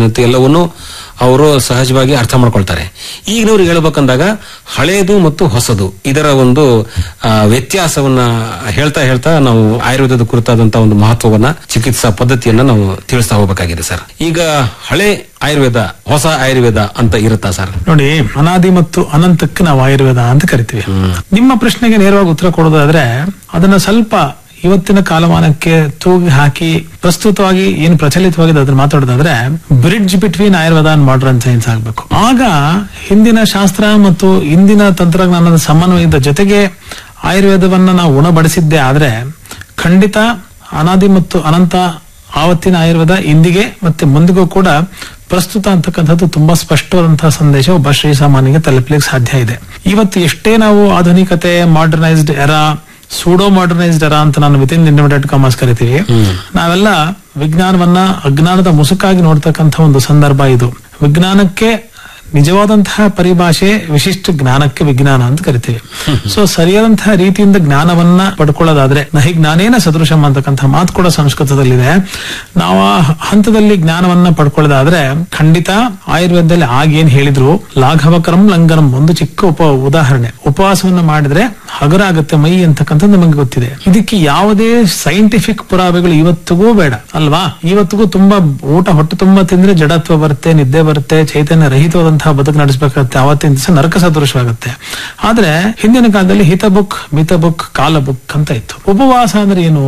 ಏನಂತ ಎಲ್ಲವನ್ನು ಅವರು ಸಹಜವಾಗಿ ಅರ್ಥ ಮಾಡ್ಕೊಳ್ತಾರೆ ಈಗಿನವ್ರಿಗೆ ಹೇಳ್ಬೇಕಂದಾಗ ಹಳೇದು ಮತ್ತು ಹೊಸದು ಇದರ ಒಂದು ಆ, ವ್ಯತ್ಯಾಸವನ್ನ ಹೇಳ್ತಾ ಹೇಳ್ತಾ ನಾವು ಆಯುರ್ವೇದದ ಕುರಿತಾದಂತ ಒಂದು ಮಹತ್ವವನ್ನ ಚಿಕಿತ್ಸಾ ಪದ್ಧತಿಯನ್ನ ನಾವು ತಿಳಿಸ್ತಾ ಹೋಗ್ಬೇಕಾಗಿದೆ ಸರ್ ಈಗ ಹಳೆ ಆಯುರ್ವೇದ ಹೊಸ ಆಯುರ್ವೇದ ಅಂತ ಇರುತ್ತಾ ಸರ್ ನೋಡಿ ಅನಾದಿ ಮತ್ತು ಅನಂತಕ್ಕೆ ನಾವು ಆಯುರ್ವೇದ ಅಂತ ಕರಿತೀವಿ ನಿಮ್ಮ ಪ್ರಶ್ನೆಗೆ ನೇರವಾಗಿ ಉತ್ತರ ಕೊಡೋದಾದ್ರೆ ಅದನ್ನ ಸ್ವಲ್ಪ ಇವತ್ತಿನ ಕಾಲಮಾನಕ್ಕೆ ತೂಗಿ ಹಾಕಿ ಪ್ರಸ್ತುತವಾಗಿ ಏನು ಪ್ರಚಲಿತವಾಗಿದೆ ಅದನ್ನ ಮಾತಾಡೋದಾದ್ರೆ bridge between Ayurveda and modern science ಆಗ್ಬೇಕು ಆಗ ಹಿಂದಿನ ಶಾಸ್ತ್ರ ಮತ್ತು ಇಂದಿನ ತಂತ್ರಜ್ಞಾನದ ಸಮನ್ವಯದ ಜೊತೆಗೆ ಆಯುರ್ವೇದವನ್ನ ನಾವು ಉಣಬಡಿಸಿದ್ದೇ ಆದ್ರೆ ಖಂಡಿತ ಅನಾದಿ ಮತ್ತು ಅನಂತ ಆವತ್ತಿನ ಆಯುರ್ವೇದ ಇಂದಿಗೆ ಮತ್ತೆ ಮುಂದಿಗೂ ಕೂಡ ಪ್ರಸ್ತುತ ಅಂತಕ್ಕಂಥದ್ದು ತುಂಬಾ ಸ್ಪಷ್ಟವಾದಂತಹ ಸಂದೇಶ ಒಬ್ಬ ಶ್ರೀಸಾಮಾನ್ಯಗೆ ತಲುಪಲಿಕ್ಕೆ ಸಾಧ್ಯ ಇದೆ ಇವತ್ತು ಎಷ್ಟೇ ನಾವು ಆಧುನಿಕತೆ modernised era pseudo modernised era ಅಂತ ನಾನು ವಿತಿನ್ ಇಂಡಿಮಿಟೆಡ್ ಕಾಮರ್ಸ್ ಕರಿತೀವಿ ನಾವೆಲ್ಲ ವಿಜ್ಞಾನವನ್ನ ಅಜ್ಞಾನದ ಮುಸುಕಾಗಿ ನೋಡ್ತಕ್ಕಂಥ ಒಂದು ಸಂದರ್ಭ ಇದು ವಿಜ್ಞಾನಕ್ಕೆ ನಿಜವಾದಂತಹ ಪರಿಭಾಷೆ ವಿಶಿಷ್ಟ ಜ್ಞಾನಕ್ಕೆ ವಿಜ್ಞಾನ ಅಂತ ಕರಿತೀವಿ ಸೊ ಸರಿಯಾದಂತಹ ರೀತಿಯಿಂದ ಜ್ಞಾನವನ್ನ ಪಡ್ಕೊಳ್ಳೋದಾದ್ರೆ ನಹಿ ಜ್ಞಾನೇನ ಸದೃಶಂ ಅಂತಕ್ಕಂಥ ಮಾತು ಕೂಡ ಸಂಸ್ಕೃತದಲ್ಲಿದೆ ನಾವು ಆ ಹಂತದಲ್ಲಿ ಜ್ಞಾನವನ್ನ ಪಡ್ಕೊಳ್ಳೋದಾದ್ರೆ ಖಂಡಿತ ಆಯುರ್ವೇದದಲ್ಲಿ ಆಗೇನ್ ಹೇಳಿದ್ರು ಲಾಘವಕರಂ ಲಂಗನಂ ಒಂದು ಚಿಕ್ಕ ಉಪ ಉದಾಹರಣೆ ಉಪವಾಸವನ್ನ ಮಾಡಿದ್ರೆ ಹಗರ ಆಗುತ್ತೆ ಮೈ ಅಂತಕ್ಕಂಥದ್ದು ನಮಗೆ ಗೊತ್ತಿದೆ ಇದಕ್ಕೆ ಯಾವುದೇ ಸೈಂಟಿಫಿಕ್ ಪುರಾವೆಗಳು ಇವತ್ತಿಗೂ ಬೇಡ ಅಲ್ವಾ ಇವತ್ತಿಗೂ ತುಂಬಾ ಊಟ ಹೊಟ್ಟೆ ತುಂಬಾ ತಿಂದ್ರೆ ಜಡತ್ವ ಬರುತ್ತೆ ನಿದ್ದೆ ಬರುತ್ತೆ ಚೈತನ್ಯ ರಹಿತವಾದಂತಹ ಬದುಕು ನಡೆಸಬೇಕಾಗುತ್ತೆ ಅವತ್ತಿನ ದಿವಸ ನರಕ ಸದೃಶವಾಗುತ್ತೆ ಆದ್ರೆ ಹಿಂದಿನ ಕಾಲದಲ್ಲಿ ಹಿತ ಬುಕ್ ಮಿತ ಬುಕ್ ಕಾಲ ಬುಕ್ ಅಂತ ಇತ್ತು ಉಪವಾಸ ಅಂದ್ರೆ ಏನು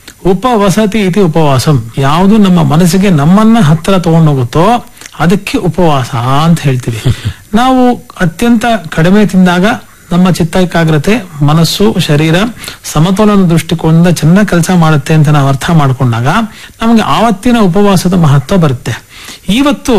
ಉಪವಸತಿ ಇತಿ ಉಪವಾಸಂ ಯಾವುದು ನಮ್ಮ ಮನಸ್ಸಿಗೆ ನಮ್ಮನ್ನ ಹತ್ತಿರ ತಗೊಂಡೋಗುತ್ತೋ ಅದಕ್ಕೆ ಉಪವಾಸ ಅಂತ ಹೇಳ್ತೀವಿ ನಾವು ಅತ್ಯಂತ ಕಡಿಮೆ ತಿಂದಾಗ ನಮ್ಮ ಚಿತ್ತ ಏಕಾಗ್ರತೆ ಮನಸ್ಸು ಶರೀರ ಸಮತೋಲನ ದೃಷ್ಟಿಕೋನದಿಂದ ಚೆನ್ನಾಗಿ ಕೆಲಸ ಮಾಡುತ್ತೆ ಅಂತ ನಾವು ಅರ್ಥ ಮಾಡ್ಕೊಂಡಾಗ ನಮಗೆ ಆವತ್ತಿನ ಉಪವಾಸದ ಮಹತ್ವ ಬರುತ್ತೆ ಇವತ್ತು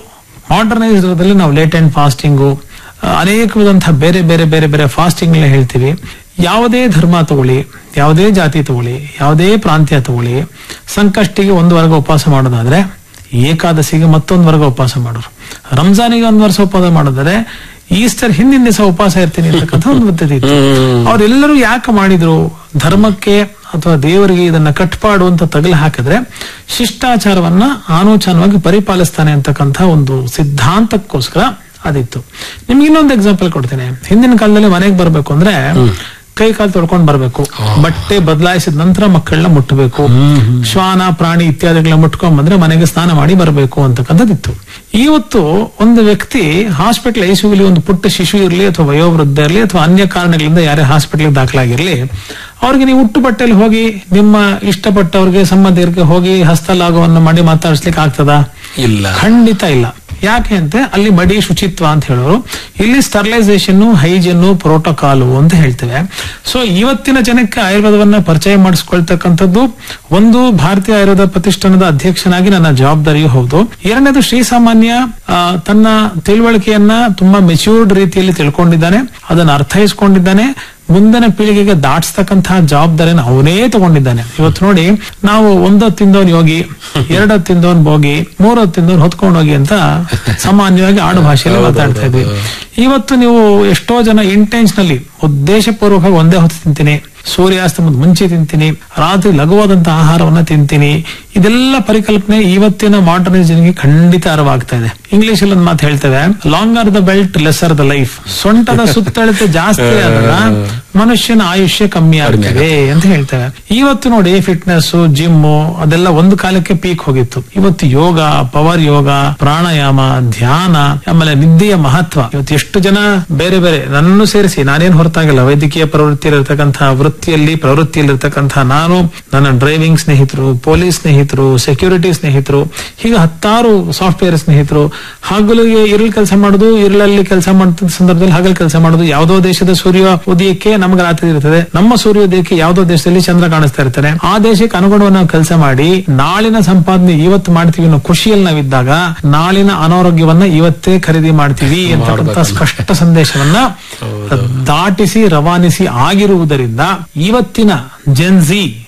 ಮಾಡರ್ನೈಸ್ಡ್ ನಾವು ಲೇಟ್ ಅಂಡ್ ಫಾಸ್ಟಿಂಗು ಅನೇಕ ವಿಧಂತಹ ಬೇರೆ ಬೇರೆ ಬೇರೆ ಬೇರೆ ಫಾಸ್ಟಿಂಗ್ ಹೇಳ್ತೀವಿ ಯಾವುದೇ ಧರ್ಮ ತಗೊಳ್ಳಿ ಯಾವುದೇ ಜಾತಿ ತಗೊಳ್ಳಿ ಯಾವುದೇ ಪ್ರಾಂತ್ಯ ತಗೊಳ್ಳಿ ಸಂಕಷ್ಟಿಗೆ ಒಂದು ವರ್ಗ ಉಪವಾಸ ಮಾಡೋದಾದ್ರೆ ಏಕಾದಶಿಗೆ ಮತ್ತೊಂದು ವರ್ಗ ಉಪವಾಸ ಮಾಡೋರು ರಂಜಾನಿಗೆ ಒಂದು ವರ್ಷ ಉಪವಾಸ ಮಾಡೋದಾದ್ರೆ ಈಸ್ಟರ್ ಹಿಂದಿನ ದಿವಸ ಉಪವಾಸ ಇರ್ತೀನಿ ಅಂತಕ್ಕಂಥ ಒಂದು ಪದ್ಧತಿ ಇತ್ತು ಅವರೆಲ್ಲರೂ ಯಾಕೆ ಮಾಡಿದ್ರು ಧರ್ಮಕ್ಕೆ ಅಥವಾ ದೇವರಿಗೆ ಇದನ್ನ ಕಟ್ಪಾಡು ಅಂತ ತಗಲು ಹಾಕಿದ್ರೆ ಶಿಷ್ಟಾಚಾರವನ್ನ ಆನೋಚಾನವಾಗಿ ಪರಿಪಾಲಿಸ್ತಾನೆ ಅಂತಕ್ಕಂಥ ಒಂದು ಸಿದ್ಧಾಂತಕ್ಕೋಸ್ಕರ ಅದಿತ್ತು ನಿಮ್ಗೆ ಇನ್ನೊಂದು ಎಕ್ಸಾಂಪಲ್ ಕೊಡ್ತೇನೆ ಹಿಂದಿನ ಕಾಲದಲ್ಲಿ ಮನೆಗೆ ಬರ್ಬೇಕು ಅಂದ್ರೆ ಕೈ ಕಾಲು ತೊಳ್ಕೊಂಡ್ ಬರ್ಬೇಕು ಬಟ್ಟೆ ಬದಲಾಯಿಸಿದ ನಂತರ ಮಕ್ಕಳನ್ನ ಮುಟ್ಟಬೇಕು ಶ್ವಾನ ಪ್ರಾಣಿ ಇತ್ಯಾದಿಗಳನ್ನ ಮುಟ್ಕೊಂಡ್ ಬಂದ್ರೆ ಮನೆಗೆ ಸ್ನಾನ ಮಾಡಿ ಬರಬೇಕು ಅಂತಕ್ಕಂಥದ್ದಿತ್ತು ಇವತ್ತು ಒಂದು ವ್ಯಕ್ತಿ ಹಾಸ್ಪಿಟಲ್ ಐಸಿಯುಲಿ ಒಂದು ಪುಟ್ಟ ಶಿಶು ಇರಲಿ ಅಥವಾ ವಯೋವೃದ್ಧ ಇರಲಿ ಅಥವಾ ಅನ್ಯ ಕಾರಣಗಳಿಂದ ಯಾರೇ ಹಾಸ್ಪಿಟಲ್ ದಾಖಲಾಗಿರ್ಲಿ ಅವ್ರಿಗೆ ನೀವು ಹುಟ್ಟು ಬಟ್ಟೆಯಲ್ಲಿ ಹೋಗಿ ನಿಮ್ಮ ಇಷ್ಟಪಟ್ಟವ್ರಿಗೆ ಸಂಬಂಧಿಕರಿಗೆ ಹೋಗಿ ಹಸ್ತಲಾಘವನ್ನು ಮಾಡಿ ಮಾತಾಡಿಸ್ಲಿಕ್ಕೆ ಆಗ್ತದಾ ಇಲ್ಲ ಖಂಡಿತ ಇಲ್ಲ ಯಾಕೆ ಅಂತ ಅಲ್ಲಿ ಮಡಿ ಶುಚಿತ್ವ ಅಂತ ಹೇಳೋರು ಇಲ್ಲಿ ಸ್ಟರ್ಲೈಸೇಷನ್ ಹೈಜಿನ್ ಪ್ರೋಟೋಕಾಲು ಅಂತ ಹೇಳ್ತೇವೆ ಸೊ ಇವತ್ತಿನ ಜನಕ್ಕೆ ಆಯುರ್ವೇದವನ್ನ ಪರಿಚಯ ಮಾಡಿಸ್ಕೊಳ್ತಕ್ಕಂಥದ್ದು ಒಂದು ಭಾರತೀಯ ಆಯುರ್ವೇದ ಪ್ರತಿಷ್ಠಾನದ ಅಧ್ಯಕ್ಷನಾಗಿ ನನ್ನ ಜವಾಬ್ದಾರಿಯೂ ಹೌದು ಎರಡನೇದು ಶ್ರೀಸಾಮಾನ್ಯ ಆ, ತನ್ನ ತಿಳುವಳಿಕೆಯನ್ನ ತುಂಬಾ ಮೆಚ್ಯೂರ್ಡ್ ರೀತಿಯಲ್ಲಿ ತಿಳ್ಕೊಂಡಿದ್ದಾನೆ ಅದನ್ನ ಅರ್ಥೈಸ್ಕೊಂಡಿದ್ದಾನೆ ಮುಂದಿನ ಪೀಳಿಗೆಗೆ ದಾಟಿಸ್ತಕ್ಕಂತಹ ಜವಾಬ್ದಾರಿನ ಅವನೇ ತಗೊಂಡಿದ್ದಾನೆ ಇವತ್ತು ನೋಡಿ ನಾವು ಒಂದೊತ್ತು ತಿಂದವನ್ ಯೋಗಿ ಎರಡೊತ್ತು ತಿಂದವನ್ ಭೋಗಿ ಮೂರೊತ್ತು ತಿಂದವನ್ ಹೊತ್ಕೊಂಡು ಹೋಗಿ ಅಂತ ಸಾಮಾನ್ಯವಾಗಿ ಆಡು ಭಾಷೆಯಲ್ಲಿ ಮಾತಾಡ್ತಾ ಇದ್ವಿ ಇವತ್ತು ನೀವು ಎಷ್ಟೋ ಜನ ಇಂಟೆನ್ಷನಲಿ ಉದ್ದೇಶಪೂರ್ವಕವಾಗಿ ಒಂದೇ ಹೊತ್ತು ತಿಂತೀನಿ ಸೂರ್ಯಾಸ್ತಮದ ಮುಂಚೆ ತಿಂತೀನಿ ರಾತ್ರಿ ಲಘುವಾದಂತಹ ಆಹಾರವನ್ನ ತಿಂತೀನಿ ಇದೆಲ್ಲ ಪರಿಕಲ್ಪನೆ ಇವತ್ತಿನ ಮಾಡರ್ನೈಸೇಷನ್ಗೆ ಖಂಡಿತ ಅರಿವಾಗ್ತಾ ಇದೆ ಇಂಗ್ಲಿಷ್ ಅಲ್ಲಿ ಒಂದು ಮಾತು ಹೇಳ್ತೇವೆ longer the belt lesser the life ಸೊಂಟದ ಸುತ್ತಳತೆ ಜಾಸ್ತಿ ಆದಾಗ ಮನುಷ್ಯನ ಆಯುಷ್ಯ ಕಮ್ಮಿ ಆಗ್ತದೆ ಅಂತ ಹೇಳ್ತೇವೆ ಇವತ್ತು ನೋಡಿ ಫಿಟ್ನೆಸ್ ಜಿಮ್ ಅದೆಲ್ಲ ಒಂದು ಕಾಲಕ್ಕೆ ಪೀಕ್ ಹೋಗಿತ್ತು ಇವತ್ತು ಯೋಗ ಪವರ್ ಯೋಗ ಪ್ರಾಣಾಯಾಮ ಧ್ಯಾನ ಆಮೇಲೆ ನಿದ್ದೆಯ ಮಹತ್ವ ಇವತ್ತು ಎಷ್ಟು ಜನ ಬೇರೆ ಬೇರೆ ನನ್ನನ್ನು ಸೇರಿಸಿ ನಾನೇನು ಹೊರತಾಗಿಲ್ಲ ವೈದ್ಯಕೀಯ ಪ್ರವೃತ್ತಿಯಲ್ಲಿರ್ತಕ್ಕಂತಹ ವೃತ್ತಿಯಲ್ಲಿ ಪ್ರವೃತ್ತಿಯಲ್ಲಿರ್ತಕ್ಕಂತಹ ನಾನು ನನ್ನ ಡ್ರೈವಿಂಗ್ ಸ್ನೇಹಿತರು ಪೊಲೀಸ್ ಸ್ನೇಹಿತರು ಸೆಕ್ಯೂರಿಟಿ ಸ್ನೇಹಿತರು ಹೀಗೆ ಹತ್ತಾರು ಸಾಫ್ಟ್ವೇರ್ ಸ್ನೇಹಿತರು ಹಗಲಿಗೆ ಇರಲ್ ಕೆಲಸ ಮಾಡೋದು ಇರಳಲ್ಲಿ ಕೆಲಸ ಮಾಡಿದ ಸಂದರ್ಭದಲ್ಲಿ ಹಗಲ್ ಕೆಲಸ ಮಾಡೋದು ಯಾವುದೋ ದೇಶದ ಸೂರ್ಯ ಉದಯಕ್ಕೆ ನಮಗೆ ರಾತ್ರಿ ಇರ್ತದೆ ನಮ್ಮ ಸೂರ್ಯೋದಯಕ್ಕೆ ಯಾವುದೋ ದೇಶದಲ್ಲಿ ಚಂದ್ರ ಕಾಣಿಸ್ತಾ ಇರ್ತಾರೆ ಆ ದೇಶಕ್ಕೆ ಅನುಗುಣವಾಗಿ ನಾವು ಕೆಲಸ ಮಾಡಿ ನಾಳಿನ ಸಂಪಾದನೆ ಇವತ್ತು ಮಾಡ್ತೀವಿ ಅನ್ನೋ ಖುಷಿಯಲ್ಲಿ ನಾವಿದ್ದಾಗ ನಾಳಿನ ಅನಾರೋಗ್ಯವನ್ನ ಇವತ್ತೇ ಖರೀದಿ ಮಾಡ್ತೀವಿ ಅಂತಕ್ಕಂಥ ಸ್ಪಷ್ಟ ಸಂದೇಶವನ್ನ ದಾಟಿಸಿ ರವಾನಿಸಿ ಆಗಿರುವುದರಿಂದ ಇವತ್ತಿನ Gen Z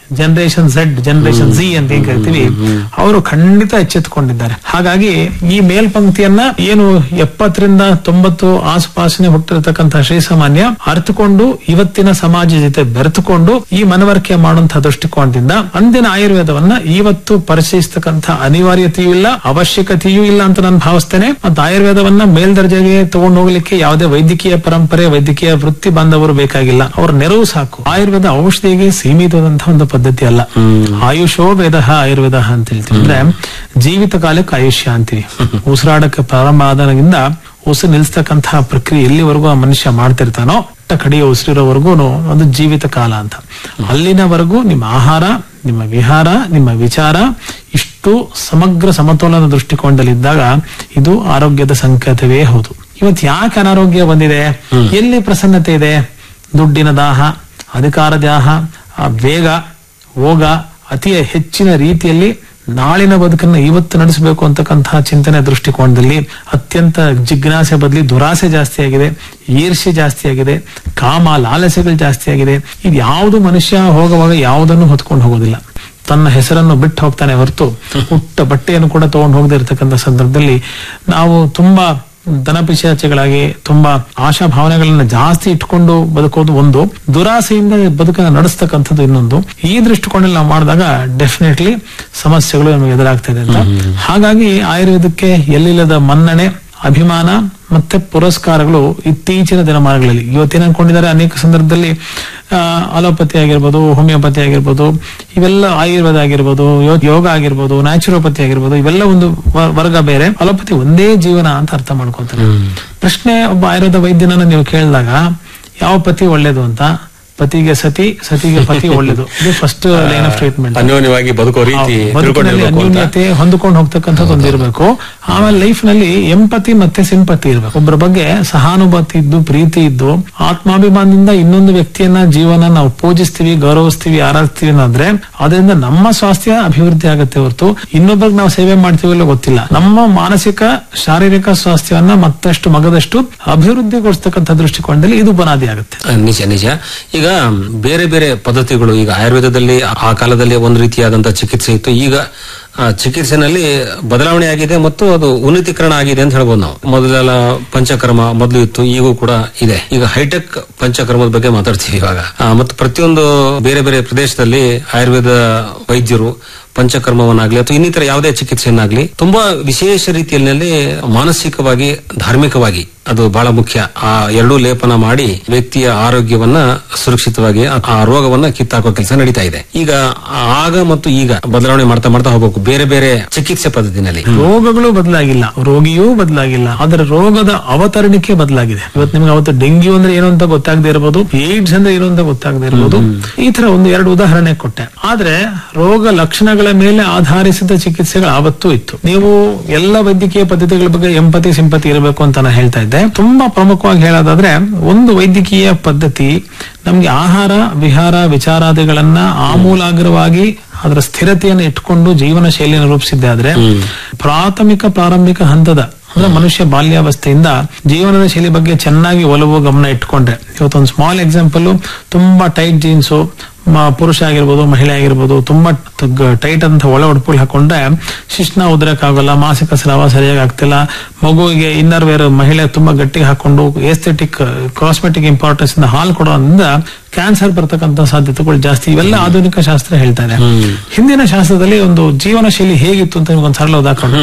generation Z generation G ಅಂತ ಏನ್ ಕರಿತೀವಿ ಅವರು ಖಂಡಿತ ಎಚ್ಚೆತ್ತುಕೊಂಡಿದ್ದಾರೆ ಹಾಗಾಗಿ ಈ ಮೇಲ್ಪಂಕ್ತಿಯನ್ನ ಏನು ಎಪ್ಪತ್ತರಿಂದ ತೊಂಬತ್ತು ಆಸುಪಾಸಿನ ಹುಟ್ಟಿರತಕ್ಕಂತಹ ಶ್ರೀಸಾಮಾನ್ಯ ಅರ್ಥಕೊಂಡು ಇವತ್ತಿನ ಸಮಾಜ ಜೊತೆ ಬೆರೆತುಕೊಂಡು ಈ ಮನವರಿಕೆ ಮಾಡುವಂತಹ ದೃಷ್ಟಿಕೋನದಿಂದ ಅಂದಿನ ಆಯುರ್ವೇದವನ್ನ ಇವತ್ತು ಪರಿಚಯಿಸತಕ್ಕಂಥ ಅನಿವಾರ್ಯತೆಯೂ ಇಲ್ಲ ಅವಶ್ಯಕತೆಯೂ ಇಲ್ಲ ಅಂತ ನಾನು ಭಾವಿಸ್ತೇನೆ ಮತ್ತು ಆಯುರ್ವೇದವನ್ನ ಮೇಲ್ದರ್ಜೆಗೆ ತಗೊಂಡು ಹೋಗ್ಲಿಕ್ಕೆ ಯಾವುದೇ ವೈದ್ಯಕೀಯ ಪರಂಪರೆ ವೈದ್ಯಕೀಯ ವೃತ್ತಿ ಬಾಂಧವರು ಬೇಕಾಗಿಲ್ಲ ಅವ್ರ ನೆರವು ಸಾಕು ಆಯುರ್ವೇದ ಔಷಧಿಗೆ ಸೀಮಿತವಾದಂತಹ ಒಂದು ಪದ್ಧತಿ ಅಲ್ಲ ಆಯುಷೋ ವೇದ ಆಯುರ್ವೇದ ಅಂತ ಹೇಳ್ತೀವಿ ಅಂದ್ರೆ ಜೀವಿತ ಕಾಲಕ್ಕೆ ಆಯುಷ್ಯ ಅಂತೀವಿ ಉಸಿರಾಡಕ್ಕೆ ಪ್ರಾರಂಭ ಆದಾಗಿಂದ ಉಸಿರು ನಿಲ್ಲಿಸ್ತಕ್ಕಂತಹ ಪ್ರಕ್ರಿಯೆ ಎಲ್ಲಿವರೆಗೂ ಆ ಮನುಷ್ಯ ಮಾಡ್ತಿರ್ತಾನೋ ಅಟ್ಟ ಕಡೆಯ ಉಸಿರಿರೋವರೆಗೂ ಒಂದು ಜೀವಿತ ಕಾಲ ಅಂತ ಅಲ್ಲಿನವರೆಗೂ ನಿಮ್ಮ ಆಹಾರ ನಿಮ್ಮ ವಿಹಾರ ನಿಮ್ಮ ವಿಚಾರ ಇಷ್ಟು ಸಮಗ್ರ ಸಮತೋಲನ ದೃಷ್ಟಿಕೋನದಲ್ಲಿದ್ದಾಗ ಇದು ಆರೋಗ್ಯದ ಸಂಕೇತವೇ ಹೌದು ಇವತ್ತು ಯಾಕೆ ಅನಾರೋಗ್ಯ ಬಂದಿದೆ ಎಲ್ಲಿ ಪ್ರಸನ್ನತೆ ಇದೆ ದುಡ್ಡಿನ ದಾಹ ಅಧಿಕಾರ ದಾಹ ಆ ವೇಗ ಹೋಗ ಅತಿ ಹೆಚ್ಚಿನ ರೀತಿಯಲ್ಲಿ ನಾಳಿನ ಬದುಕನ್ನು ಇವತ್ತು ನಡೆಸಬೇಕು ಅಂತಕ್ಕಂತಹ ಚಿಂತನೆ ದೃಷ್ಟಿಕೋನದಲ್ಲಿ ಅತ್ಯಂತ ಜಿಜ್ಞಾಸೆ ಬದಲಿ ದುರಾಸೆ ಜಾಸ್ತಿ ಆಗಿದೆ ಈರ್ಷ್ಯೆ ಜಾಸ್ತಿ ಆಗಿದೆ ಕಾಮ ಲಾಲಸೆಗಳು ಜಾಸ್ತಿ ಆಗಿದೆ ಇದು ಯಾವುದು ಮನುಷ್ಯ ಹೋಗುವಾಗ ಯಾವುದನ್ನು ಹೊತ್ಕೊಂಡು ಹೋಗೋದಿಲ್ಲ ತನ್ನ ಹೆಸರನ್ನು ಬಿಟ್ಟು ಹೋಗ್ತಾನೆ ಹೊರತು ಹುಟ್ಟ ಬಟ್ಟೆಯನ್ನು ಕೂಡ ತಗೊಂಡು ಹೋಗದೇ ಇರತಕ್ಕಂಥ ಸಂದರ್ಭದಲ್ಲಿ ನಾವು ತುಂಬಾ ದನಪಿಶಾಚಿಗಳಾಗಿ ತುಂಬಾ ಆಶಾ ಭಾವನೆಗಳನ್ನ ಜಾಸ್ತಿ ಇಟ್ಕೊಂಡು ಬದುಕೋದು ಒಂದು ದುರಾಸೆಯಿಂದ ಬದುಕನ್ನು ನಡೆಸ್ತಕ್ಕಂಥದ್ದು ಇನ್ನೊಂದು ಈ ದೃಷ್ಟಿಕೋನಲ್ಲಿ ನಾವು ಮಾಡಿದಾಗ ಡೆಫಿನೆಟ್ಲಿ ಸಮಸ್ಯೆಗಳು ನಮಗೆ ಎದುರಾಗ್ತದೆ ಅಂತ ಹಾಗಾಗಿ ಆಯುರ್ವೇದಕ್ಕೆ ಎಲ್ಲಿಲ್ಲದ ಮನ್ನಣೆ ಅಭಿಮಾನ ಮತ್ತೆ ಪುರಸ್ಕಾರಗಳು ಇತ್ತೀಚಿನ ದಿನಮಾನಗಳಲ್ಲಿ ಇವತ್ತೇನು ಅನ್ಕೊಂಡಿದ್ದಾರೆ ಅನೇಕ ಸಂದರ್ಭದಲ್ಲಿ ಆ, ಅಲೋಪತಿ ಆಗಿರ್ಬೋದು ಹೋಮಿಯೋಪತಿ ಆಗಿರ್ಬೋದು ಇವೆಲ್ಲ ಆಯುರ್ವೇದ ಆಗಿರ್ಬೋದು ಯೋ- ಯೋಗ ಆಗಿರ್ಬೋದು ನ್ಯಾಚುರೋಪತಿ ಆಗಿರ್ಬೋದು ಇವೆಲ್ಲ ಒಂದು ವ- ವರ್ಗ ಬೇರೆ ಅಲೋಪತಿ ಒಂದೇ ಜೀವನ ಅಂತ ಅರ್ಥ ಮಾಡ್ಕೊತಾರೆ ಪ್ರಶ್ನೆ ಒಬ್ಬ ಆಯುರ್ವೇದ ವೈದ್ಯನನ್ನ ನೀವು ಕೇಳಿದಾಗ ಯಾವ ಪತಿ ಒಳ್ಳೇದು ಅಂತ ಪತಿಗೆ ಸತಿ ಸತಿಗೆ ಪತಿ ಒಳ್ಳೇದು ಇದು ಫಸ್ಟ್ ಲೈನ್ ಆಫ್ ಟ್ರೀಟ್ಮೆಂಟ್ ಅನ್ಯೋನ್ಯವಾಗಿ ಬದುಕೋ ರೀತಿ ಬದುಕಿನಲ್ಲಿ ತಿಳ್ಕೊಂಡಿರ್ಬೇಕು ಅಂತ ಅನ್ಯೂನ್ಯತೆ ಹೊಂದ್ಕೊಂಡು ಹೋಗ್ತಕ್ಕಂಥದ್ದು ಒಂದು ಇರಬೇಕು ಆಮೇಲೆ ಲೈಫ್ ನಲ್ಲಿ ಎಂಪತಿ ಮತ್ತೆ ಸಿಂಪತಿ ಇರಬೇಕು ಒಬ್ಬರ ಬಗ್ಗೆ ಸಹಾನುಭೂತಿ ಇದ್ದು ಪ್ರೀತಿ ಇದ್ದು ಆತ್ಮಾಭಿಮಾನದಿಂದ ಇನ್ನೊಂದು ವ್ಯಕ್ತಿಯನ್ನ ಜೀವನ ನಾವು ಪೂಜಿಸ್ತೀವಿ ಗೌರವಿಸ್ತೀವಿ ಆರಾಧಿಸ್ತೀವಿ ಅನ್ನೋದ್ರೆ ಅದರಿಂದ ನಮ್ಮ ಸ್ವಾಸ್ಥ್ಯ ಅಭಿವೃದ್ಧಿ ಆಗುತ್ತೆ ಹೊರತು ಇನ್ನೊಬ್ಬರಿಗೆ ನಾವು ಸೇವೆ ಮಾಡ್ತೀವಿ ಇಲ್ಲ ಗೊತ್ತಿಲ್ಲ ನಮ್ಮ ಮಾನಸಿಕ ಶಾರೀರಿಕ ಸ್ವಾಸ್ಥ್ಯವನ್ನ ಮತ್ತಷ್ಟು ಮಗದಷ್ಟು ಅಭಿವೃದ್ಧಿಗೊಳಿಸ್ತಕ್ಕಂಥ ದೃಷ್ಟಿಕೋನದಲ್ಲಿ ಇದು ಬುನಾದಿ ಆಗುತ್ತೆ ಆ, ನಿಜ ನಿಜ ಈಗ ಬೇರೆ ಬೇರೆ ಪದ್ಧತಿಗಳು ಈಗ ಆಯುರ್ವೇದದಲ್ಲಿ ಆ ಕಾಲದಲ್ಲಿ ಒಂದು ರೀತಿಯಾದಂತಹ ಚಿಕಿತ್ಸೆ ಇತ್ತು ಈಗ ಆ, ಚಿಕಿತ್ಸೆನಲ್ಲಿ ಬದಲಾವಣೆ ಆಗಿದೆ ಮತ್ತು ಅದು ಉನ್ನತೀಕರಣ ಆಗಿದೆ ಅಂತ ಹೇಳ್ಬೋದು ನಾವು ಮೊದಲೆಲ್ಲ ಪಂಚಕರ್ಮ ಮೊದಲು ಇತ್ತು ಈಗೂ ಕೂಡ ಇದೆ ಈಗ ಹೈಟೆಕ್ ಪಂಚಕರ್ಮದ ಬಗ್ಗೆ ಮಾತಾಡ್ತೀವಿ ಇವಾಗ ಆ, ಮತ್ತು ಪ್ರತಿಯೊಂದು ಬೇರೆ ಬೇರೆ ಪ್ರದೇಶದಲ್ಲಿ ಆಯುರ್ವೇದ ವೈದ್ಯರು ಪಂಚಕರ್ಮವನ್ನಾಗ್ಲಿ ಅಥವಾ ಇನ್ನಿತರ ಯಾವುದೇ ಚಿಕಿತ್ಸೆಯನ್ನಾಗ್ಲಿ ತುಂಬಾ ವಿಶೇಷ ರೀತಿಯಲ್ಲಿ ಮಾನಸಿಕವಾಗಿ ಧಾರ್ಮಿಕವಾಗಿ ಅದು ಬಹಳ ಮುಖ್ಯ ಆ ಎರಡೂ ಲೇಪನ ಮಾಡಿ ವ್ಯಕ್ತಿಯ ಆರೋಗ್ಯವನ್ನ ಸುರಕ್ಷಿತವಾಗಿ ಆ- ಆ ರೋಗವನ್ನ ಕಿತ್ತಾಕೋ ಕೆಲಸ ನಡೀತಾ ಇದೆ ಈಗ ಆಗ ಮತ್ತು ಈಗ ಬದಲಾವಣೆ ಮಾಡ್ತಾ ಮಾಡ್ತಾ ಹೋಗ್ಬೇಕು ಬೇರೆ ಬೇರೆ ಚಿಕಿತ್ಸೆ ಪದ್ಧತಿನಲ್ಲಿ ರೋಗಗಳು ಬದಲಾಗಿಲ್ಲ ರೋಗಿಯೂ ಬದಲಾಗಿಲ್ಲ ಆದರೆ ರೋಗದ ಅವತರಣಿಕೆ ಬದಲಾಗಿದೆ ಇವತ್ತು ನಿಮ್ಗೆ ಅವತ್ತು ಡೆಂಗ್ಯೂ ಅಂದ್ರೆ ಏನು ಅಂತ ಗೊತ್ತಾಗದೇ ಇರಬಹುದು ಏಡ್ಸ್ ಅಂದ್ರೆ ಏನು ಅಂತ ಗೊತ್ತಾಗದೇ ಇರಬಹುದು ಈ ತರ ಒಂದು ಎರಡು ಉದಾಹರಣೆ ಕೊಟ್ಟೆ ಆದ್ರೆ ರೋಗ ಲಕ್ಷಣಗಳ ಮೇಲೆ ಆಧಾರಿಸಿದ ಚಿಕಿತ್ಸೆಗಳು ಆವತ್ತೂ ಇತ್ತು ನೀವು ಎಲ್ಲ ವೈದ್ಯಕೀಯ ಪದ್ಧತಿಗಳ ಬಗ್ಗೆ ಎಂಪತಿ ಸಿಂಪತಿ ಇರಬೇಕು ಅಂತ ನಾನು ಹೇಳ್ತಾ ಇದ್ದೆ ತುಂಬಾ ಪ್ರಮುಖವಾಗಿ ಹೇಳೋದಾದ್ರೆ ಒಂದು ವೈದ್ಯಕೀಯ ಪದ್ಧತಿ ನಮ್ಗೆ ಆಹಾರ ವಿಹಾರ ವಿಚಾರಾದಿಗಳನ್ನ ಆಮೂಲಾಗ್ರವಾಗಿ ಅದರ ಸ್ಥಿರತೆಯನ್ನು ಇಟ್ಕೊಂಡು ಜೀವನ ಶೈಲಿಯನ್ನು ರೂಪಿಸಿದ್ದೆ ಆದ್ರೆ ಪ್ರಾಥಮಿಕ ಪ್ರಾರಂಭಿಕ ಹಂತದ ಅಂದ್ರೆ ಮನುಷ್ಯ ಬಾಲ್ಯಾವಸ್ಥೆಯಿಂದ ಜೀವನದ ಶೈಲಿ ಬಗ್ಗೆ ಚೆನ್ನಾಗಿ ಒಲವು ಗಮನ ಇಟ್ಕೊಂಡ್ರೆ ಇವತ್ತೊಂದು ಸ್ಮಾಲ್ ಎಕ್ಸಾಂಪಲ್ ತುಂಬಾ ಟೈಟ್ ಜೀನ್ಸು ಪುರುಷ ಆಗಿರ್ಬೋದು ಮಹಿಳೆ ಆಗಿರ್ಬೋದು ತುಂಬಾ ಟೈಟ್ ಅಂತ ಒಳ ಉಡುಪುಗಳು ಹಾಕೊಂಡ್ರೆ ಶಿಶ್ನ ಉದ್ರಕ್ಕಾಗಲ್ಲ ಮಾಸಿಕ ಸ್ರಾವ ಸರಿಯಾಗಿ ಆಗ್ತಿಲ್ಲ ಮಗುವಿಗೆ ಇನ್ನರ್ ವೇರ್ ಮಹಿಳೆ ತುಂಬಾ ಗಟ್ಟಿಗೆ ಹಾಕೊಂಡು ಏಸ್ಥೆಟಿಕ್ ಕಾಸ್ಮೆಟಿಕ್ ಇಂಪಾರ್ಟೆನ್ಸ್ ಇಂದ ಹಾಲು ಕೊಡೋದ್ರಿಂದ ಕ್ಯಾನ್ಸರ್ ಬರ್ತಕ್ಕಂಥ ಸಾಧ್ಯತೆಗಳು ಜಾಸ್ತಿ ಇವೆಲ್ಲ ಆಧುನಿಕ ಶಾಸ್ತ್ರ ಹೇಳ್ತಾ ಇದೆ ಹಿಂದಿನ ಶಾಸ್ತ್ರದಲ್ಲಿ ಒಂದು ಜೀವನ ಶೈಲಿ ಹೇಗಿತ್ತು ಅಂತ ನಿಮ್ಗೊಂದು ಸರಳ ಉದಾಹರಣೆ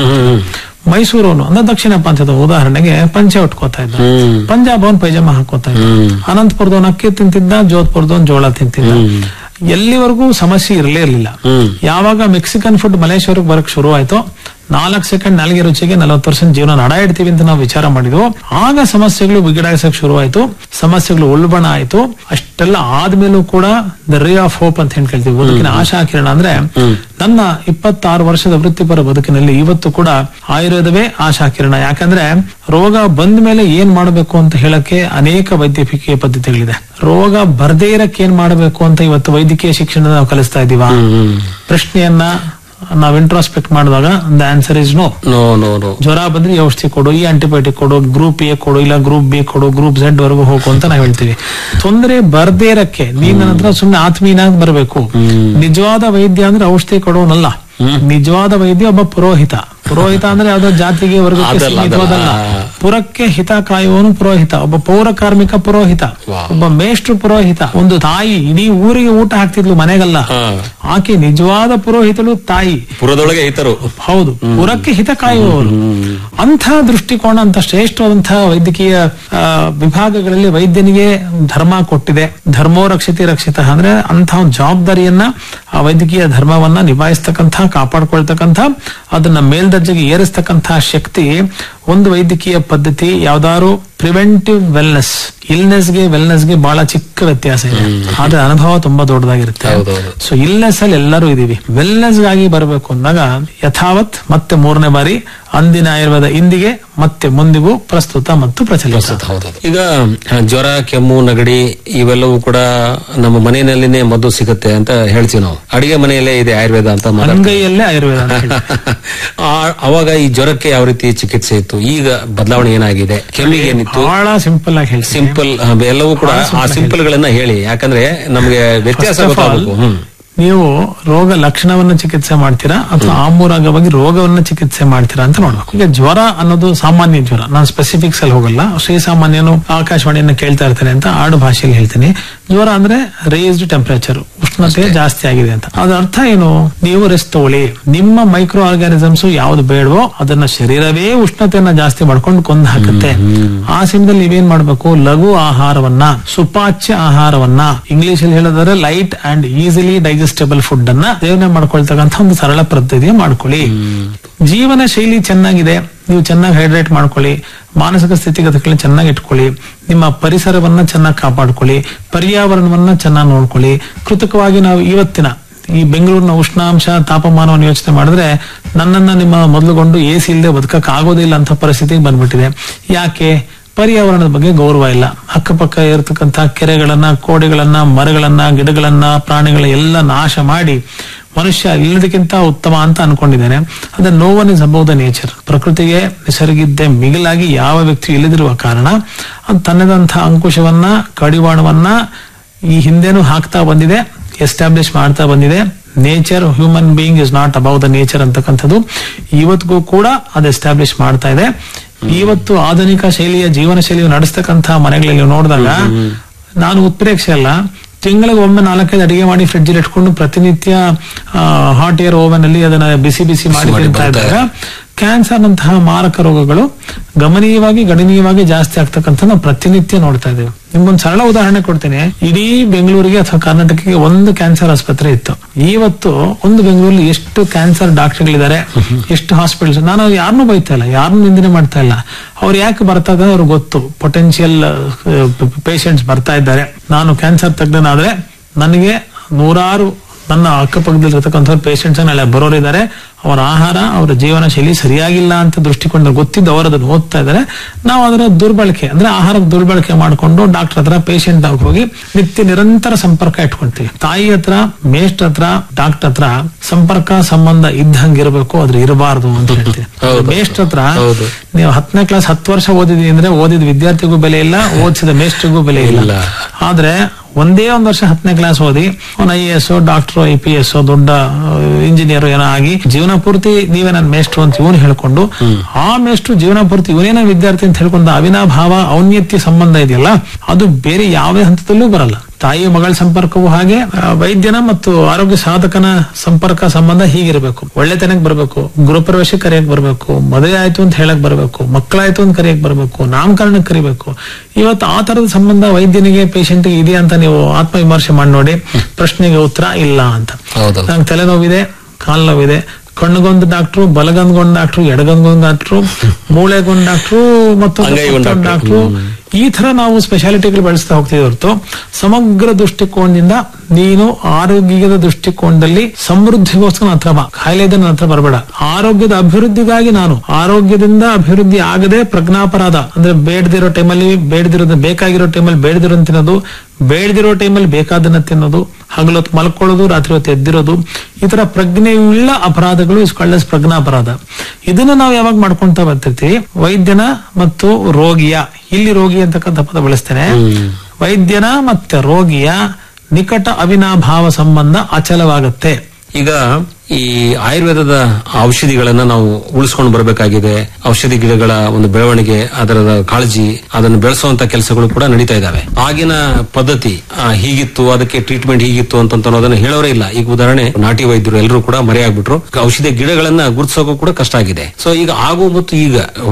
ಮೈಸೂರವನು ಅಂದ್ರೆ ದಕ್ಷಿಣ ಪ್ರಾಂತ್ಯದ ಉದಾಹರಣೆಗೆ ಪಂಚೆ ಉಟ್ಕೋತಾ ಇದ್ದ ಪಂಜಾಬ್ ಅವನ್ ಪೈಜಾಮ ಹಾಕೋತಾ ಇದ್ದ ಅನಂತಪುರದವನ್ ಅಕ್ಕಿ ತಿಂತಿದ್ದ ಜೋಧ್ಪುರದವನ್ ಜೋಳ ತಿಂತಿದ್ದ ಎಲ್ಲಿವರೆಗೂ ಸಮಸ್ಯೆ ಇರಲೇ ಇರಲಿಲ್ಲ ಯಾವಾಗ ಮೆಕ್ಸಿಕನ್ ಫುಡ್ ಮಲೇಶ್ವರಕ್ಕೆ ಬರಕ್ ಶುರು ಆಯ್ತು ನಾಲ್ಕು ಸೆಕೆಂಡ್ ನಾಲ್ಗೆ ರುಚಿಗೆ ನಲವತ್ತು ಪರ್ಸೆಂಟ್ ಜೀವನ ನಡ ಇಡ್ತೀವಿ ಅಂತ ನಾವು ವಿಚಾರ ಮಾಡಿದ್ವು ಆಗ ಸಮಸ್ಯೆಗಳು ಬಿಗಡಾಯಿಸಕ್ ಶುರು ಆಯ್ತು ಸಮಸ್ಯೆಗಳು ಉಳ್ಬಣ ಆಯ್ತು ಅಷ್ಟೆಲ್ಲ ಆದ್ಮೇಲೂ ಕೂಡ ದ ರೇ ಆಫ್ ಹೋಪ್ ಅಂತ ಹೇಳಿ ಕೇಳ್ತೀವಿ ಬದುಕಿನ ಆಶಾ ಕಿರಣ ಅಂದ್ರೆ ನನ್ನ ಇಪ್ಪತ್ತಾರು ವರ್ಷದ ವೃತ್ತಿಪರ ಬದುಕಿನಲ್ಲಿ ಇವತ್ತು ಕೂಡ ಆಯುರ್ವೇದವೇ ಆಶಾ ಕಿರಣ ಯಾಕಂದ್ರೆ ರೋಗ ಬಂದ ಮೇಲೆ ಏನ್ ಮಾಡಬೇಕು ಅಂತ ಹೇಳಕ್ಕೆ ಅನೇಕ ವೈದ್ಯಕೀಯ ಪದ್ಧತಿಗಳಿದೆ ರೋಗ ಬರ್ದೇ ಇರಕ್ಕೆ ಏನ್ ಮಾಡಬೇಕು ಅಂತ ಇವತ್ತು ವೈದ್ಯಕೀಯ ಶಿಕ್ಷಣ ನಾವು ಕಲಿಸ್ತಾ ಇದೀವ ಪ್ರಶ್ನೆಯನ್ನ ನಾವು ಇಂಟ್ರಾಸ್ಪೆಕ್ಟ್ ಮಾಡಿದಾಗ the answer is no no no no ಜ್ವರ ಬಂದ್ರೆ ಈ ಔಷಧಿ ಕೊಡು ಈ ಆಂಟಿಬಯೋಟಿಕ್ ಕೊಡು ಗ್ರೂಪ್ ಎ ಕೊಡು ಇಲ್ಲ ಗ್ರೂಪ್ ಬಿ ಕೊಡು ಗ್ರೂಪ್ ಝೆಡ್ ವರೆಗೂ ಹೋಗು ಅಂತ ನಾವ್ ಹೇಳ್ತೀವಿ ತೊಂದರೆ ಬರ್ದೇ ಇರಕ್ಕೆ ನೀನ್ ನನ್ನ ಹತ್ರ ಸುಮ್ನೆ ಆತ್ಮೀಯನಾಗಿ ಬರಬೇಕು ನಿಜವಾದ ವೈದ್ಯ ಅಂದ್ರೆ ಔಷಧಿ ಕೊಡೋನಲ್ಲ ನಿಜವಾದ ವೈದ್ಯ ಒಬ್ಬ ಪುರೋಹಿತ ಪುರೋಹಿತ ಅಂದ್ರೆ ಯಾವ್ದೋ ಜಾತಿಗೆ ವರ್ಗಕ್ಕೆ ಅದಲ್ಲ, ಸೀಮಿತವಾದಲ್ಲ ಅದಲ್ಲ. ಪುರಕ್ಕೆ ಹಿತ ಕಾಯುವವನು ಪುರೋಹಿತ ಒಬ್ಬ ಪೌರ ಕಾರ್ಮಿಕ ಪುರೋಹಿತ ವಾಹ್. ಒಬ್ಬ ಮೇಷ್ಟ್ರು ಪುರೋಹಿತ ಒಂದು ತಾಯಿ ಇಡೀ ಊರಿಗೆ ಊಟ ಹಾಕ್ತಿದ್ಲು ಮನೆಗಲ್ಲ ಹಾ. ಆಕೆ ನಿಜವಾದ ಪುರೋಹಿತಳು ತಾಯಿ ಪುರದೊಳಗೆ ಇತರು ಹೌದು ಪುರಕ್ಕೆ ಹಿತ ಕಾಯುವವರು ಅಂಥ ದೃಷ್ಟಿಕೋನ ಅಂತ ಶ್ರೇಷ್ಠವಾದಂತಹ ವೈದ್ಯಕೀಯ ಆ, ವಿಭಾಗಗಳಲ್ಲಿ ವೈದ್ಯನಿಗೆ ಧರ್ಮ ಕೊಟ್ಟಿದೆ ಧರ್ಮೋ ರಕ್ಷಿತಿ ರಕ್ಷಿತ ಅಂದ್ರೆ ಅಂತಹ ಒಂದು ಜವಾಬ್ದಾರಿಯನ್ನ ಆ ವೈದ್ಯಕೀಯ ಧರ್ಮವನ್ನ ನಿಭಾಯಿಸ್ತಕ್ಕಂಥ ಕಾಪಾಡ್ಕೊಳ್ತಕ್ಕಂಥ ಅದನ್ನ ಮೇಲ್ದರ್ಜೆಗೆ ಏರಿಸ್ತಕ್ಕಂಥ ಶಕ್ತಿ ಒಂದು ವೈದ್ಯಕೀಯ ಪದ್ಧತಿ ಯಾವ್ದಾದ್ರು ಪ್ರಿವೆಂಟಿವ್ ವೆಲ್ನೆಸ್ ಇಲ್ನೆಸ್ ಗೆ ವೆಲ್ನೆಸ್ ಗೆ ಬಹಳ ಚಿಕ್ಕ ವ್ಯತ್ಯಾಸ ಇದೆ ಆದ್ರೆ ಅನುಭವ ತುಂಬಾ ದೊಡ್ಡದಾಗಿರುತ್ತೆ ಹೌದೌದು. ಸೊ ಇಲ್ನೆಸ್ ಅಲ್ಲಿ ಎಲ್ಲರೂ ಇದೀವಿ ವೆಲ್ನೆಸ್ ಗಾಗಿ ಬರಬೇಕು ಅಂದಾಗ ಯಥಾವತ್ ಮತ್ತೆ ಮೂರನೇ ಬಾರಿ ಅಂದಿನ ಆಯುರ್ವೇದ ಇಂದಿಗೆ ಮತ್ತೆ ಮುಂದಿಗೂ ಪ್ರಸ್ತುತ ಮತ್ತು ಪ್ರಚಲಿತ ಹೌದೌದು ಈಗ ಆ, ಜ್ವರ ಕೆಮ್ಮು ನಗಡಿ ಇವೆಲ್ಲವೂ ಕೂಡ ನಮ್ಮ ಮನೆಯಲ್ಲಿನೇ ಮದ್ದು ಸಿಗುತ್ತೆ ಅಂತ ಹೇಳ್ತೀವಿ ನಾವು ಅಡಿಗೆ ಮನೆಯಲ್ಲೇ ಇದೆ ಆಯುರ್ವೇದ ಅಂತ ಮಾತಾಡ್ತೀವಿ. ಅಂಗೈಯಲ್ಲೇ ಆಯುರ್ವೇದ ಅಂತ ಹೇಳಿ. ಆ- ಅವಾಗ ಈ ಜ್ವರಕ್ಕೆ ಯಾವ ರೀತಿ ಚಿಕಿತ್ಸೆ ಇತ್ತು ಈಗ ಬದಲಾವಣೆ ಏನಾಗಿದೆ ಕೆಮ್ಮಿಗೆ ಏನಿತ್ತು ಬಹಳ ಸಿಂಪಲ್ ಆಗಿ ಹೇಳ್ತೀನಿ ಸಿಂಪಲ್ ಎಲ್ಲವೂ ಕೂಡ ಆ ಸಿಂಪಲ್ ಗಳನ್ನ ಹೇಳಿ ಯಾಕಂದ್ರೆ ನಮಗೆ ವ್ಯತ್ಯಾಸ First of all, ಗೊತ್ತಾಗಬೇಕು ಹ್ಮ್ ನೀವು ರೋಗ ಲಕ್ಷಣವನ್ನ ಚಿಕಿತ್ಸೆ ಮಾಡ್ತೀರಾ ಅಥವಾ ಆಮೂಲಾಗವಾಗಿ ರೋಗವನ್ನ ಚಿಕಿತ್ಸೆ ಮಾಡ್ತೀರಾ ಅಂತ ನೋಡ್ಬೇಕು ಈಗ ಜ್ವರ ಅನ್ನೋದು ಸಾಮಾನ್ಯ ಜ್ವರ ನಾನು ಸ್ಪೆಸಿಫಿಕ್ಸ್ ಅಲ್ಲಿ ಹೋಗಲ್ಲ ಶ್ರೀ ಸಾಮಾನ್ಯನು ಆಕಾಶವಾಣಿಯನ್ನ ಕೇಳ್ತಾ ಇರ್ತಾನೆ ಅಂತ ಆಡು ಭಾಷೆಯಲ್ಲಿ ಹೇಳ್ತೀನಿ ಜ್ವರ ಅಂದ್ರೆ ರೇಸ್ಡ್ ಟೆಂಪರೇಚರ್ ಉಷ್ಣತೆ ಜಾಸ್ತಿ ಆಗಿದೆ ಅಂತ ಅದ್ರ ಅರ್ಥ ಏನು ನೀವು ರೆಸ್ಟ್ ತಗೊಳ್ಳಿ ನಿಮ್ಮ ಮೈಕ್ರೋ ಆರ್ಗಾನಿಸಮ್ಸ್ ಯಾವ್ದು ಬೇಡವೋ ಅದನ್ನ ಶರೀರವೇ ಉಷ್ಣತೆಯನ್ನ ಜಾಸ್ತಿ ಮಾಡ್ಕೊಂಡು ಕೊಂದು ಹಾಕುತ್ತೆ ಆ ಸಮಯದಲ್ಲಿ ನೀವೇನ್ ಮಾಡ್ಬೇಕು ಲಘು ಆಹಾರವನ್ನ ಸುಪಾಚ್ಯ ಆಹಾರವನ್ನ ಇಂಗ್ಲಿಷ್ ಅಲ್ಲಿ ಹೇಳೋದಾದ್ರೆ light and easily digestible food ಅನ್ನ ಸೇವನೆ ಮಾಡ್ಕೊಳ್ತಕ್ಕಂಥ ಒಂದು ಸರಳ ಪದ್ಧತಿ ಮಾಡ್ಕೊಳ್ಳಿ ಜೀವನ ಶೈಲಿ ಚೆನ್ನಾಗಿದೆ ನೀವು ಚೆನ್ನಾಗಿ ಹೈಡ್ರೇಟ್ ಮಾಡ್ಕೊಳ್ಳಿ ಮಾನಸಿಕ ಸ್ಥಿತಿಗತಿಗಳನ್ನ ಚೆನ್ನಾಗಿ ಇಟ್ಕೊಳ್ಳಿ ನಿಮ್ಮ ಪರಿಸರವನ್ನ ಚೆನ್ನಾಗಿ ಕಾಪಾಡ್ಕೊಳ್ಳಿ ಪರ್ಯಾವರಣವನ್ನ ಚೆನ್ನಾಗಿ ನೋಡ್ಕೊಳ್ಳಿ ಕೃತಕವಾಗಿ ನಾವು ಇವತ್ತಿನ ಈ ಬೆಂಗಳೂರಿನ ಉಷ್ಣಾಂಶ ತಾಪಮಾನವನ್ನು ಯೋಚನೆ ಮಾಡಿದ್ರೆ ನನ್ನನ್ನ ನಿಮ್ಮ ಮೊದಲುಗೊಂಡು ಎ ಸಿ ಇಲ್ಲದೆ ಬದುಕಕ್ ಆಗೋದಿಲ್ಲ ಅಂತ ಪರಿಸ್ಥಿತಿಗೆ ಬಂದ್ಬಿಟ್ಟಿದೆ ಯಾಕೆ ಪರ್ಯಾವರಣದ ಬಗ್ಗೆ ಗೌರವ ಇಲ್ಲ ಅಕ್ಕಪಕ್ಕ ಇರತಕ್ಕಂತ ಕೆರೆಗಳನ್ನ ಕೋಡಿಗಳನ್ನ ಮರಗಳನ್ನ ಗಿಡಗಳನ್ನ ಪ್ರಾಣಿಗಳ ಎಲ್ಲ ನಾಶ ಮಾಡಿ ಮನುಷ್ಯ ಇಲ್ಲದಕ್ಕಿಂತ ಉತ್ತಮ ಅಂತ ಅನ್ಕೊಂಡಿದ್ದೇನೆ ಅದ no one is above the nature ಪ್ರಕೃತಿಗೆ ನಿಸರ್ಗಿದ್ದೆ ಮಿಗಿಲಾಗಿ ಯಾವ ವ್ಯಕ್ತಿ ಇಲ್ಲದಿರುವ ಕಾರಣ ಅದು ತನ್ನದಂತಹ ಅಂಕುಶವನ್ನ ಕಡಿವಾಣವನ್ನ ಈ ಹಿಂದೆನೂ ಹಾಕ್ತಾ ಬಂದಿದೆ ಎಸ್ಟಾಬ್ಲಿಷ್ ಮಾಡ್ತಾ ಬಂದಿದೆ nature human being is not above the nature ಅಂತಕ್ಕಂಥದ್ದು ಇವತ್ತಿಗೂ ಕೂಡ ಅದು ಎಸ್ಟಾಬ್ಲಿಷ್ ಮಾಡ್ತಾ ಇದೆ ಇವತ್ತು ಆಧುನಿಕ ಶೈಲಿಯ ಜೀವನ ಶೈಲಿಯು ನಡೆಸ್ತಕ್ಕಂತಹ ಮನೆಗಳಲ್ಲಿ ನೀವು ನೋಡಿದಾಗ ನಾನು ಉತ್ಪ್ರೇಕ್ಷೆ ಅಲ್ಲ ತಿಂಗಳಿಗೆ ಒಮ್ಮೆ ನಾಲ್ಕೈದು ಅಡಿಗೆ ಮಾಡಿ ಫ್ರಿಡ್ಜ್ ಇಟ್ಕೊಂಡು ಪ್ರತಿನಿತ್ಯ ಹಾಟ್ ಏರ್ ಓವನ್ ಅಲ್ಲಿ ಅದನ್ನ ಬಿಸಿ ಬಿಸಿ ಮಾಡಿ ಮಾಡಿ ತಿಂತಾ ಬರ್ತಾ ಇದ್ದಾಗ ಕ್ಯಾನ್ಸರ್ ನಂತಹ ಮಾರಕ ರೋಗಗಳು ಗಮನೀಯವಾಗಿ ಗಣನೀಯವಾಗಿ ಜಾಸ್ತಿ ಆಗ್ತಕ್ಕಂಥ ನಾವು ಪ್ರತಿನಿತ್ಯ ನೋಡ್ತಾ ಇದ್ದೇವೆ ನಿಮ್ಗೊಂದು ಸರಳ ಉದಾಹರಣೆ ಕೊಡ್ತೇನೆ ಇಡೀ ಬೆಂಗಳೂರಿಗೆ ಅಥವಾ ಕರ್ನಾಟಕಕ್ಕೆ ಒಂದು ಕ್ಯಾನ್ಸರ್ ಆಸ್ಪತ್ರೆ ಇತ್ತು ಇವತ್ತು ಒಂದು ಬೆಂಗಳೂರಲ್ಲಿ ಎಷ್ಟು ಕ್ಯಾನ್ಸರ್ ಡಾಕ್ಟರ್ಗಳಿದ್ದಾರೆ ಎಷ್ಟು ಹಾಸ್ಪಿಟಲ್ಸ್ ನಾನು ಯಾರನ್ನೂ ಬೈತಾ ಇಲ್ಲ ಯಾರನ್ನೂ ನಿಂದನೆ ಮಾಡ್ತಾ ಇಲ್ಲ ಅವ್ರು ಯಾಕೆ ಬರ್ತಾ ಇದ್ದಾರೆ ಅವ್ರಿಗೆ ಗೊತ್ತು ಪೊಟೆನ್ಶಿಯಲ್ ಪೇಷಂಟ್ಸ್ ಬರ್ತಾ ಇದ್ದಾರೆ ನಾನು ಕ್ಯಾನ್ಸರ್ ತಜ್ಞನಾದ್ರೆ ನನಗೆ ನೂರಾರು ನನ್ನ ಅಕ್ಕಪಕ್ಕದಲ್ಲಿರ್ತಕ್ಕಂಥ ಪೇಷಂಟ್ಸ್ ನಾಳೆ ಬರೋರಿದ್ದಾರೆ ಅವರ ಆಹಾರ ಅವರ ಜೀವನ ಶೈಲಿ ಸರಿಯಾಗಿಲ್ಲ ಅಂತ ದೃಷ್ಟಿಕೋನ ಗೊತ್ತಿದ್ದು ಅವರು ಅದನ್ನು ಓದ್ತಾ ಇದ್ದಾರೆ ನಾವು ಅದರ ದುರ್ಬಳಕೆ ಅಂದ್ರೆ ಆಹಾರದ ದುರ್ಬಳಕೆ ಮಾಡಿಕೊಂಡು ಡಾಕ್ಟರ್ ಹತ್ರ ಪೇಷಂಟ್ ಆಗಿ ಹೋಗಿ ನಿತ್ಯ ನಿರಂತರ ಸಂಪರ್ಕ ಇಟ್ಕೊಳ್ತೀವಿ ತಾಯಿ ಹತ್ರ ಮೇಸ್ಟ್ ಹತ್ರ ಡಾಕ್ಟರ್ ಹತ್ರ ಸಂಪರ್ಕ ಸಂಬಂಧ ಇದ್ದಂಗಿರ್ಬೇಕು ಅದ್ರ ಇರಬಾರ್ದು ಅಂತ ಹೇಳ್ತೀವಿ ಹೌದು. ಮೇಸ್ಟ್ ಹತ್ರ ಹೌದು. ನೀವು ಹತ್ತನೇ ಕ್ಲಾಸ್ ಹತ್ತು ವರ್ಷ ಓದಿದೀನಿ ಅಂದ್ರೆ ಓದಿದ ವಿದ್ಯಾರ್ಥಿಗೂ ಬೆಲೆ ಇಲ್ಲ ಓದಿಸಿದ ಮೇಸ್ಟ್ರಿಗೂ ಬೆಲೆ ಇಲ್ಲ ಇಲ್ಲ. ಆದ್ರೆ ಒಂದೇ ಒಂದು ವರ್ಷ ಹತ್ತನೇ ಕ್ಲಾಸ್ ಓದಿ ಅವನು I S doctor I P S ದೊಡ್ಡ ಇಂಜಿನಿಯರ್ ಏನೋ ಆಗಿ ಜೀವನ ಪೂರ್ತಿ ನೀವೇ ನನ್ನ ಮೇಷ್ಟ್ರು ಅಂತ ಇವನು ಹೇಳ್ಕೊಂಡು ಆ ಮೇಷ್ಟ್ರು ಜೀವನ ಪೂರ್ತಿ ಇವನೇನ ವಿದ್ಯಾರ್ಥಿ ಅಂತ ಹೇಳ್ಕೊಂಡು ಅವಿನಾಭಾವ ಔನ್ನತ್ಯ ಸಂಬಂಧ ಇದೆಯಲ್ಲ ಅದು ಬೇರೆ ಯಾವುದೇ ಹಂತದಲ್ಲೂ ಬರಲ್ಲ ತಾಯಿ ಮಗಳ ಸಂಪರ್ಕವು ಹಾಗೆ ಆ, ವೈದ್ಯನ ಮತ್ತು ಆರೋಗ್ಯ ಸಾಧಕನ ಸಂಪರ್ಕ ಸಂಬಂಧ ಹೀಗಿರ್ಬೇಕು ಒಳ್ಳೆತನಕ್ಕೆ ಬರಬೇಕು ಗೃಹಪ್ರವೇಶಕ್ಕೆ ಕರೆಯಕ್ ಬರಬೇಕು ಮದುವೆ ಆಯ್ತು ಅಂತ ಹೇಳಕ್ ಬರಬೇಕು ಮಕ್ಕಳಾಯ್ತು ಅಂತ ಕರೆಯಕ್ ಬರಬೇಕು ನಾಮಕರಣಕ್ಕೆ ಕರಿಬೇಕು ಇವತ್ತು ಆ ತರದ ಸಂಬಂಧ ವೈದ್ಯನಿಗೆ ಪೇಷಂಟ್ಗೆ ಇದೆಯಾ ಅಂತ ನೀವು ಆತ್ಮವಿಮರ್ಶೆ ಮಾಡಿ ನೋಡಿ ಪ್ರಶ್ನೆಗೆ ಉತ್ತರ ಇಲ್ಲ ಅಂತ ಹೌದು ನಂಗೆ ತಲೆನೋವಿದೆ ಕಾಲ್ ನೋವಿದೆ ಕಣ್ಗೊಂದು ಡಾಕ್ಟ್ರು ಬಲಗಂದ್ಗೊಂದು ಡಾಕ್ಟ್ರು ಎಡಗಂದ್ಗೊಂದು ಡಾಕ್ಟ್ರು ಮೂಳೆಗೊಂದು ಡಾಕ್ಟ್ರು ಮತ್ತೊಂದು ಅಂಗೈಗೊಂದು ಮತ್ತೊಂದು ಡಾಕ್ಟ್ರು. ಡಾಕ್ಟ್ರು ಈ ತರ ನಾವು ಸ್ಪೆಷಾಲಿಟಿಗಳು ಬೆಳೆಸ್ತಾ ಹೋಗ್ತೀವಿ ಹೊರತು ಸಮಗ್ರ ದೃಷ್ಟಿಕೋನದಿಂದ ನೀನು ಆರೋಗ್ಯದ ದೃಷ್ಟಿಕೋನದಲ್ಲಿ ಸಮೃದ್ಧಿಗೋಸ್ಕರ ನನ್ನ ಹತ್ರ ಬಾ ಕಾಯಿಲೆ ಇದ್ರೆ ನನ್ನ ಹತ್ರ ಬರಬೇಡ ಆರೋಗ್ಯದ ಅಭಿವೃದ್ಧಿಗಾಗಿ ನಾನು ಆರೋಗ್ಯದಿಂದ ಅಭಿವೃದ್ಧಿ ಆಗದೆ ಪ್ರಜ್ಞಾಪರಾಧ ಅಂದ್ರೆ ಬೇಡದಿರೋ ಟೈಮಲ್ಲಿ ಬೇಡದಿರೋದನ್ನ ಬೇಕಾಗಿರೋ ಟೈಮಲ್ಲಿ ಬೇಡದಿರೋ ತಿನ್ನೋದು ಬೇಡದಿರೋ ಟೈಮಲ್ಲಿ ಬೇಕಾದನ್ನ ತಿನ್ನೋದು ಹಗಲೊತ್ತು ಮಲ್ಕೊಳ್ಳೋದು ರಾತ್ರಿ ಹೊತ್ತು ಎದ್ದಿರೋದು ಈ ತರ ಪ್ರಜ್ಞೆಯುಳ್ಳ ಅಪರಾಧಗಳು ಇಸ್ ಕಾಲ್ಡ್ ಪ್ರಜ್ಞಾಪರಾಧ ಇದನ್ನ ನಾವು ಯಾವಾಗ ಮಾಡ್ಕೊಂತ ಬರ್ತಿರ್ತೀವಿ ವೈದ್ಯನ ಮತ್ತು ರೋಗಿಯ ಇಲ್ಲಿ ರೋಗಿ ಅಂತಕ್ಕಂಥ ಪದ ಬಳಸ್ತೇನೆ ವೈದ್ಯನ ಮತ್ತೆ ರೋಗಿಯ ನಿಕಟ ಅವಿನಾಭಾವ ಸಂಬಂಧ ಅಚಲವಾಗುತ್ತೆ ಈಗ ಈ ಆಯುರ್ವೇದದ ಔಷಧಿಗಳನ್ನ ನಾವು ಉಳಿಸ್ಕೊಂಡು ಬರಬೇಕಾಗಿದೆ ಔಷಧಿ ಗಿಡಗಳ ಒಂದು ಬೆಳವಣಿಗೆ ಅದರ ಕಾಳಜಿ ಅದನ್ನು ಬೆಳೆಸುವಂತ ಕೆಲಸಗಳು ಕೂಡ ನಡೀತಾ ಇದಾವೆ ಆಗಿನ ಪದ್ಧತಿ ಆ, ಹೀಗಿತ್ತು ಅದಕ್ಕೆ ಟ್ರೀಟ್ಮೆಂಟ್ ಹೀಗಿತ್ತು ಅಂತ ಅನ್ನೋದನ್ನ ಹೇಳೋರೇ ಇಲ್ಲ ಈಗ ಉದಾಹರಣೆ ನಾಟಿ ವೈದ್ಯರು ಎಲ್ಲರೂ ಕೂಡ ಮರೆಯಾಗ್ಬಿಟ್ರು ಔಷಧಿ ಗಿಡಗಳನ್ನ ಗುರುತಿಸೋಕು ಕೂಡ ಕಷ್ಟ ಆಗಿದೆ ಸೊ ಈಗ ಆಗು ಮತ್ತು ಈಗ